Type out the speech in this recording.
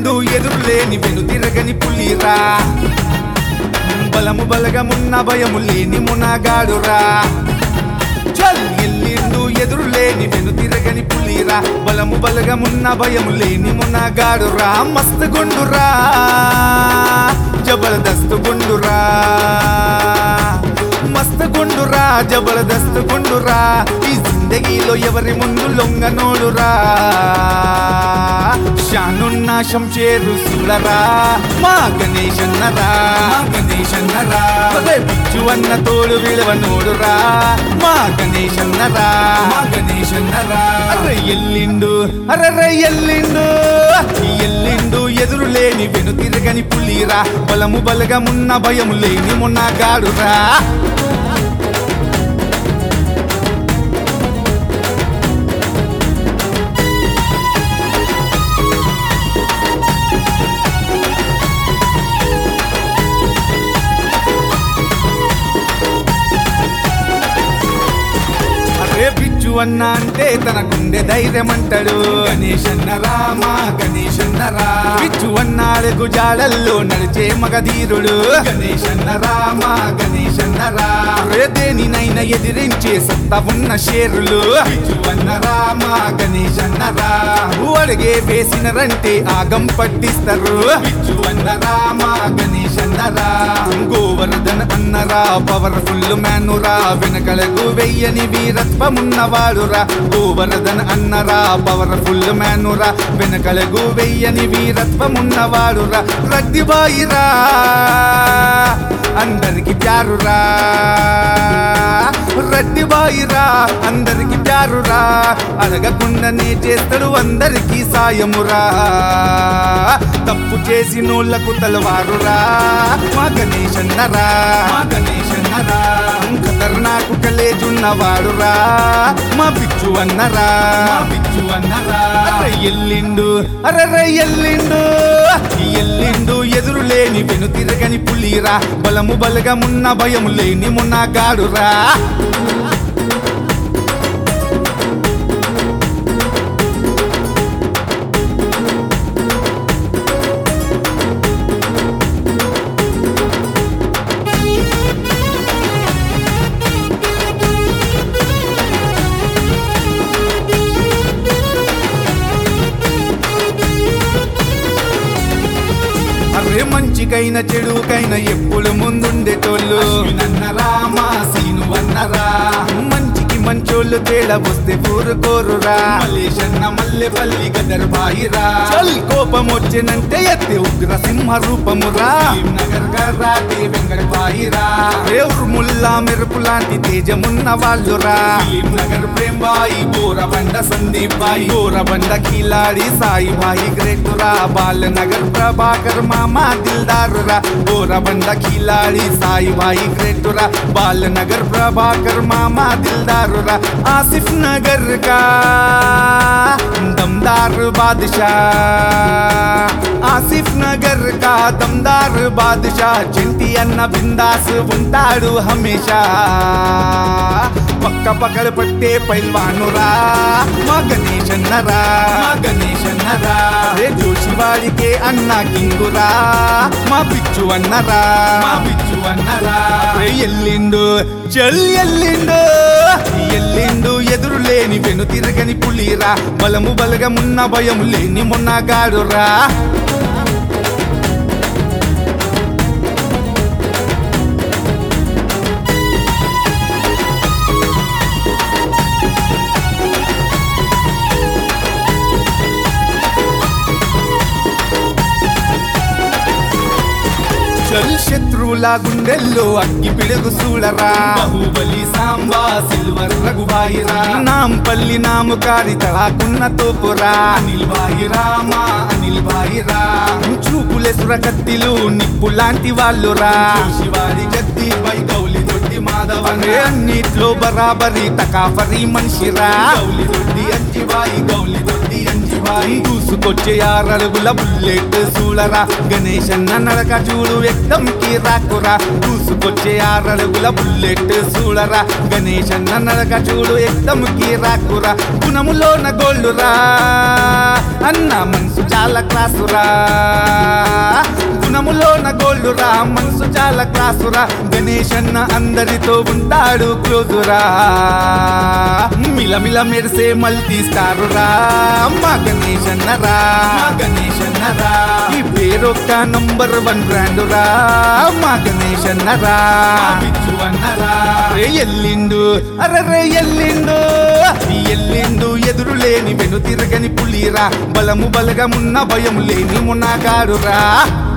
ఎల్లిండు ఎదురులేని వెనుతిరగని పులిరా బలము బలగమున్న భయము లేని మునగాడురా చల్ ఎల్లిండు ఎదురులేని వెనుతిరగని పులిరా బలము బలగమున్న భయము లేని మునగాడురా మస్తు గుండురా జబర్దస్త్ గుండురా మస్తు గుండురా జబర్దస్త్ గుండురా ఈ జిందగీలో ఎవరి ముందు లొంగనోడురా షానున్న శంషేరు సులరా మా గణేశన్నరా మా గణేశన్నరా అదే బిచ్చు అన్న తోడు విలువ నోడురా మా గణేశన్నరా మా గణేశన్నరా అరే ఎల్లిండు అరే ఎల్లిండు ఎల్లిండు ఎదురు లేని వెను తిరగని పులిరా బలము బలగమున్న భయము లేని మున్నగాడురా అరే పిచ్చు అన్న అంటే తన గుండె ధైర్యం అంటాడు గణేష్ అన్న రామా గణేష్ అన్న రా పిచ్చు అన్నాడు గుజాడల్లో నడిచే మగధీరుడు గణేష్ అన్న రామా గణేష్ అన్న రా అరే దేనినైనా ఎదిరించే సత్తా ఉన్న షేరులు పిచ్చు అన్న రామా గణేష్ అన్న రా అడిగే వేసినరంటే ఆగం పట్టిస్తారు పిచ్చు అన్న రామా గణేష్ అన్నరా గోవర్ధన్ అన్నరా పవర్ఫుల్ మ్యానురా వెనకలకు వెయ్యని వీరత్వమున్నవాడురా గోవర్ధన్ అన్నరా పవర్ఫుల్ మ్యానురా వెనకలకు వెయ్యని వీరత్వమున్నవాడురా రడ్డిబాయిరా అందరికి ప్యారురా రడ్డిబాయిరా అందరికి ప్యారురా అడగకుండానే చేస్తాడు అందరికి సాయమురా తప్పు చేసి నోళ్లకు తలవారురా మా గణేశన్నరా మా గణేశన్నరా ఖతర్నాకు కలేజున్నవాడురా మా పిచ్చు అన్నరా మా పిచ్చు అన్నరా అరే ఎల్లిండు అరే ఎల్లిండు ఎల్లిండు ఎదురు లేని వెను తిరగని పులిరా బలము బలగమున్న భయము లేని మున్నగాడురా అరే మంచికైన చెడుకైన ఎప్పుడు ముందుండేటోళ్ళు నన్నరా మా సీను అన్నరా మంచికి మంచోళ్ళు తేడా వస్తే ఊరుకోరురా మలేషన్న మల్లెపల్లి గదర్ బాయిరా చల్ కోపం వచ్చినంటే ఎత్తే ఉగ్ర సింహ రూపమురా నగర్ గర్రాటి వెంకట బాయిరా దేవుడు ముల్లా మెరుపు లాంటి తేజమున్న వాళ్ళురా నగర్ ప్రేమ్ బాయి గోరబండ సందీప్ బాయి గోరబండ కిలాడి సాయి బాయి గ్రేటురా బాల నగర్ ప్రభాకర్ మామా దిల్దారురా గోరబండ కిలాడి సాయి బాయి గ్రేటురా బాల నగర్ ప్రభాకర్ మామా దిల్దారురా ఆసిఫ్ నగర్ కా दमदार बादशाह ఆసిఫ్ నగర్ కా దమ్దార్ బాద్షా చింటి అన్న బిందాస్ ఉంటాడు హమేషా పక్క పక్కల పట్టే పైల్వానురా మా గణేష్ అన్నరా మా గణేష్ అన్నరా రే జోషివాడికే అన్న కింగురా మా పిచ్చు అన్నరా మా పిచ్చు అన్నరా రే ఎల్లిండు చల్ ఎల్లిండు ఎల్లిండు ఎదురు లేని వెను తిరగని పులిరా బలము బలగమున్న భయం లేని మొన్నగాడురా చల్ శత్రువుల గుండెల్లో అగ్గి పిడుగు చూడరా బాహుబలి సాంబా సిల్వర్ రఘుబాయిరా నాంపల్లి నాముకారి తలాకున్న తోపురా అనిల్ బాయిరా మా అనిల్ బాయిరా చూపులే సురకత్తిలు నిప్పు లాంటి వాళ్ళురా శివారి జద్ది పై గౌలి దొడ్డి మాధవనే అన్నిట్లో బరాబరి తకాఫరి మనిషిరా గౌలి దొడ్డి అంజిబాయి గౌలి దొడ్డి అంజి భారీ దూసుకొచ్చే ఆరడుగుల బుల్లెట్ సూళరా గణేశన్న నడక చూడు వ్యక్తంకి రాకురా దూసుకొచ్చే ఆరడుగుల బుల్లెట్ సూళరా గణేశన్న నడక చూడు వ్యక్తంకి రాకురా గుణములోన గోల్డురా అన్న మనసు చాలా క్లాసురా గుణములోన గోల్డురా మనసు చాలా క్లాసురా గణేశన్న అందరితో ఉంటాడు క్లోజురా మిలమిల మెరిసే మల్టీ స్టారురా మా గణేశన్నరా మా గణేశన్నరా ఈ పేరొక్క నంబర్ వన్ బ్రాండురా మా గణేశన్నరా బిచ్చు అన్నరా రే ఎల్లిండు అరరే ఎల్లిండు ఈ ఎల్లిండు ఎదురు లేని వెను తిరగని పులిరా బలము బలగమున్న భయం లేని మునగాడురా